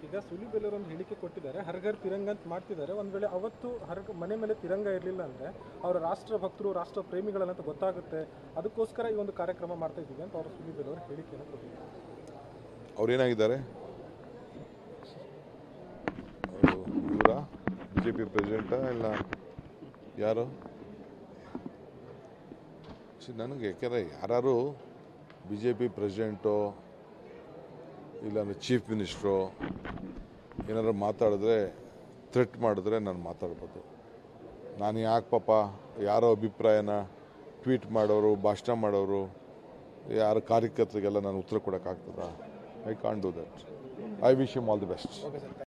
ಈಗ ಸುಲಿಬೆಲ್ಲೂರು ಒಂದು ಹೇಳಿಕೆ ಕೊಟ್ಟಿದ್ದಾರೆ ಹರ್ ಘರ್ ತಿರಂಗ ಅಂತ ಮಾಡ್ತಿದ್ದಾರೆ ಒಂದ್ ವೇಳೆ ಅವತ್ತು ಹರ್ ಮನೆ ಮೇಲೆ ತಿರಂಗ ಇರಲಿಲ್ಲ ಅಂದ್ರೆ ಅವರ ರಾಷ್ಟ್ರ ಭಕ್ತರು ರಾಷ್ಟ್ರ ಪ್ರೇಮಿಗಳನ್ನಂತ ಗೊತ್ತಾಗುತ್ತೆ ಅದಕ್ಕೋಸ್ಕರ ಈ ಒಂದು ಕಾರ್ಯಕ್ರಮ ಮಾಡ್ತಾ ಇದ್ದೀವಿ ಅಂತ ಅವರು ಸುಲಿಬೆಲ್ಲೂರು ಹೇಳಿಕೆಯನ್ನು ಕೊಟ್ಟಿದ್ದಾರೆ ಅವ್ರೇನಾಗಿದ್ದಾರೆ ಇವರ ಬಿ ಜೆ ಪಿ ಪ್ರೆಸಿಡೆಂಟಾ ಇಲ್ಲ ಯಾರು ಸಿ ನನಗೆ ಯಾಕೆಂದರೆ ಯಾರು ಬಿ ಜೆ ಪಿ ಪ್ರೆಸಿಡೆಂಟು ಇಲ್ಲಾಂದ್ರೆ ಚೀಫ್ ಮಿನಿಸ್ಟ್ರು ಏನಾದ್ರು ಮಾತಾಡಿದ್ರೆ ಥ್ರೆಟ್ ಮಾಡಿದ್ರೆ ನಾನು ಮಾತಾಡ್ಬೋದು ನಾನು ಯಾಕೆ ಪಾಪ ಯಾರೋ ಅಭಿಪ್ರಾಯನ ಟ್ವೀಟ್ ಮಾಡೋರು ಭಾಷಣ ಮಾಡೋರು ಯಾರ ಕಾರ್ಯಕರ್ತರಿಗೆಲ್ಲ ನಾನು ಉತ್ತರ ಕೊಡೋಕ್ಕಾಗ್ತದ I can't do that I wish you all the best